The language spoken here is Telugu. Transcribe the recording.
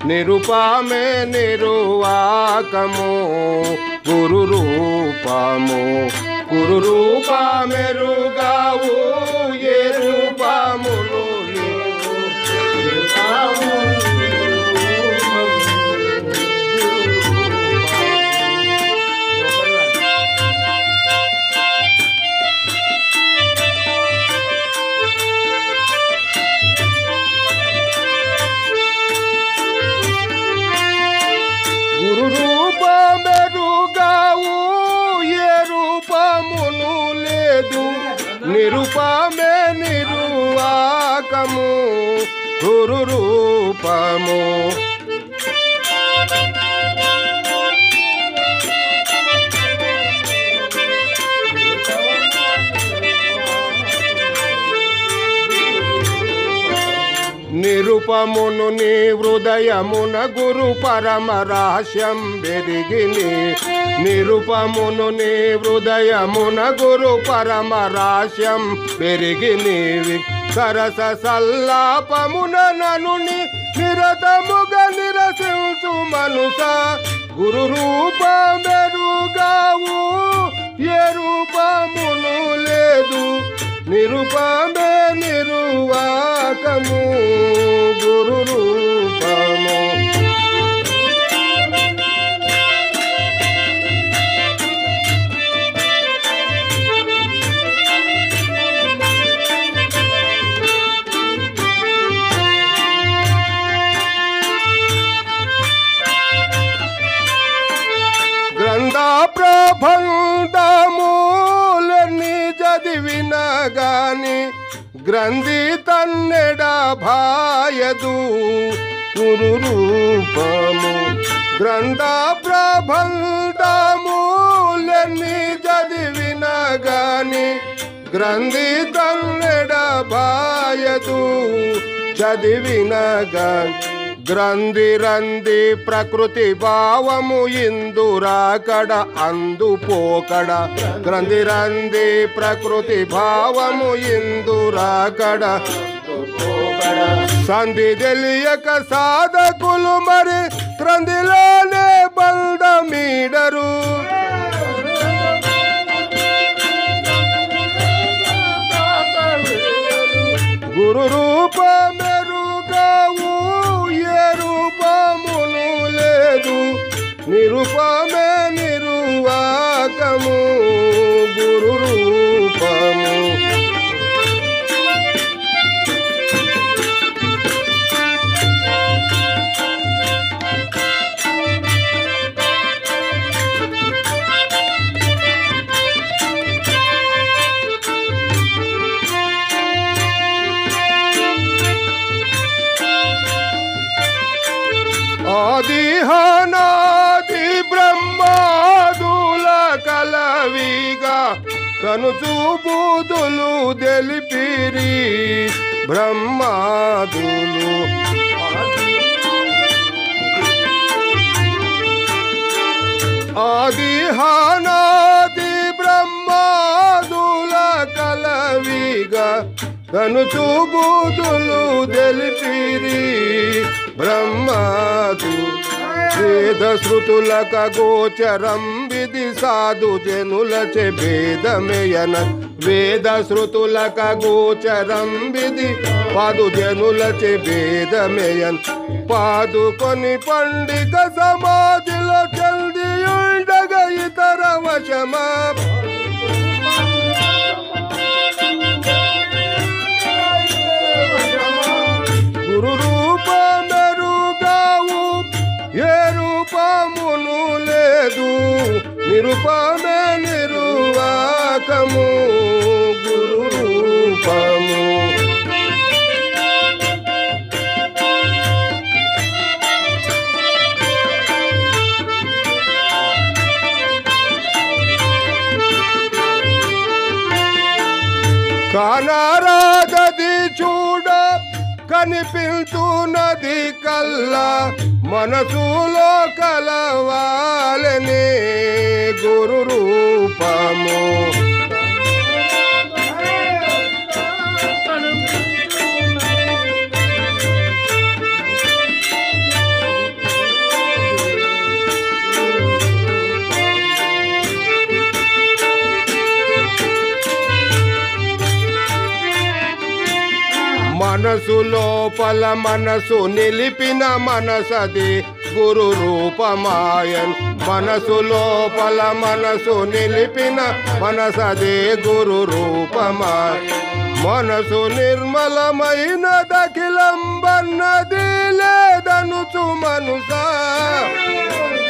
నిరుపమే నిరువాకము గురు రూపము గురు రూపమెరుగావు ఏ రూపములు లేవు. గురు రూపమెరుగావు ఏ రూపమును లేదు నిరుపమే నిరువాకము గురు రూపము నిరుపమును నీ హృదయమున గురు పరమ రహస్యం బెరిగిని నిరుపమును నీ హృదయమున గురు పరమ రహస్యం బెరిగిని సరస సల్లాపమున ననుని నిరతముగా నిరసించు మనుస గురు రూపమెరుగావు ఏ రూపమును లేదు నిరుపమే నిరువాకము గురు రూపము గ్రంథ ప్రబంధములని చదివిన గాని గ్రంథి తన్నెడ భాయదు గురు రూపము గ్రంథ ప్రబంధములని చదివిన గాని గ్రంథి తన్నెడ భాయదు చదివిన గాని గ్రంథి రంది ప్రకృతి భావము ఇందురాకడ అందుపోకడ గ్రంథి రంది ప్రకృతి భావము ఇందురాకడ సంధి తెలియక సాధకులు మరి గ్రంథిలోనే బంధమీడరు గురు రూపమెరుగావు ఏ రూపమును లేదు నిరుపమే నిరువాకము గురు రూపము ఆదిహానాది బ్రహ్మాదుల కలవిగా కనుచూబుదులు తెలిపిరి బ్రహ్మాదులు ఆదిహానాది బ్రహ్మాదుల కలవిగా కనుచూబుదులు తెలిపిరి బ్రహ్మాదు వేద శృతులక గోచరం విధి సాధు జనులచే భేదమేయన వేద శృతులక గోచరం విధి పాదు జనులచే భేదమేయన్ పాదుకొని పండిక సమాధిలో చల్ది ఉండగా ఇతర వశమా గురు రూపమెరుగావు ఏ రూపమును లేదు నిరుపమే నిరువాకము గురు రూపము కానరాగది చూడ కనిపించున్నది కల్లా మనసులో కలవాలని గురు రూపము మనసు లోపల మనసు నిలిపిన మనసది గురు రూపమాయన్ మనసు లోపల మనసు నిలిపిన మనసదే గురు రూపమాయ మనసు నిర్మలమైన దఖిలం బన్నది లేదనుచు మనుసా